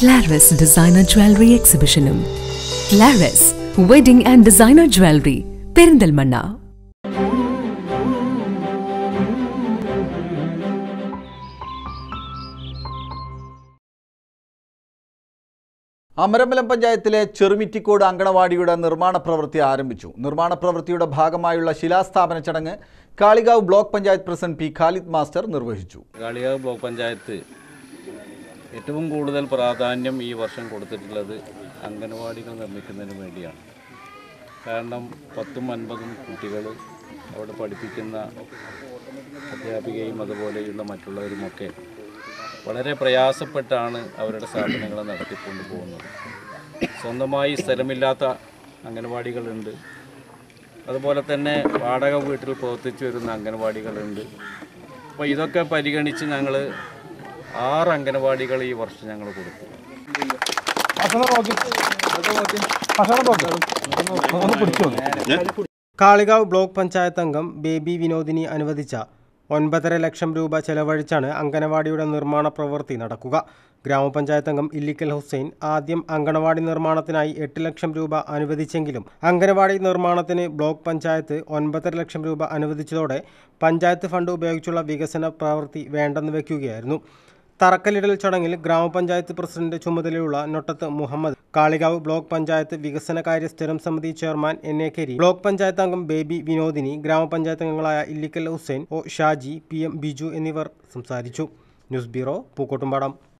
ക്ലാരസ് designer jewellery എക്സിബിഷനും Claras wedding and designer jewellery Perinthalmanna Amarambalam പഞ്ചായത്തിലെ ചെറുമിറ്റിക്കോട് അങ്കണവാടിയുടെ നിർമ്മാണ പ്രവൃത്തി ആരംഭിച്ചു നിർമ്മാണ പ്രവൃത്തിയുടെ ഭാഗമായുള്ള ശിലാസ്ഥാപന ചടങ്ങ് Kalikavu block panchayat president P Khalid master നിർവഹിച്ചു കാളികാവ് ബ്ലോക്ക് പഞ്ചായത്ത് ഏറ്റവും കൂടുതൽ പ്രാധാന്യം ഈ വർഷം കൊടുത്തിട്ടുള്ളത് അംഗനവാടികൾ നിർമ്മിക്കുന്നതിന് വേണ്ടിയാണ് കാരണം പത്തും അൻപതും കുട്ടികൾ അവിടെ പഠിപ്പിക്കുന്ന അധ്യാപികയും അതുപോലെയുള്ള മറ്റുള്ളവരുമൊക്കെ വളരെ പ്രയാസപ്പെട്ടാണ് അവരുടെ സ്ഥാപനങ്ങൾ നടത്തിക്കൊണ്ട് പോകുന്നത് സ്വന്തമായി സ്ഥലമില്ലാത്ത അംഗനവാടികളുണ്ട് അതുപോലെ തന്നെ വാടക വീട്ടിൽ പ്രവർത്തിച്ചു വരുന്ന അംഗനവാടികളുണ്ട് അപ്പോൾ ഇതൊക്കെ പരിഗണിച്ച് ഞങ്ങൾ ആറ് അംഗനവാടികൾ ഈ വർഷം ഞങ്ങൾ കൊടുത്തു കാളികാവ് ബ്ലോക്ക് പഞ്ചായത്ത് അംഗം ബേബി വിനോദിനി അനുവദിച്ച ഒൻപതര ലക്ഷം രൂപ ചെലവഴിച്ചാണ് അങ്കണവാടിയുടെ നിർമ്മാണ പ്രവൃത്തി നടക്കുക ഗ്രാമപഞ്ചായത്ത് അംഗം ഇല്ലിക്കൽ ഹുസൈൻ ആദ്യം അങ്കണവാടി നിർമ്മാണത്തിനായി എട്ട് ലക്ഷം രൂപ അനുവദിച്ചെങ്കിലും അങ്കണവാടി നിർമ്മാണത്തിന് ബ്ലോക്ക് പഞ്ചായത്ത് ഒൻപതര ലക്ഷം രൂപ അനുവദിച്ചതോടെ പഞ്ചായത്ത് ഫണ്ട് ഉപയോഗിച്ചുള്ള വികസന പ്രവൃത്തി വേണ്ടെന്ന് വയ്ക്കുകയായിരുന്നു തറക്കല്ലിടൽ ചടങ്ങിൽ ഗ്രാമപഞ്ചായത്ത് പ്രസിഡന്റ് ചുമതലയുള്ള നൊട്ടത്ത് മുഹമ്മദ് കാളികാവ് ബ്ലോക്ക് പഞ്ചായത്ത് വികസനകാര്യ സ്ഥിരം സമിതി chairman N A Kari block panchayat അംഗം ബേബി വിനോദിനി ഗ്രാമപഞ്ചായത്ത് അംഗങ്ങളായ Illikkal Hussain O Shaji P M Biju എന്നിവർ സംസാരിച്ചു ന്യൂസ് ബ്യൂറോ പൂക്കോട്ടുംപാടം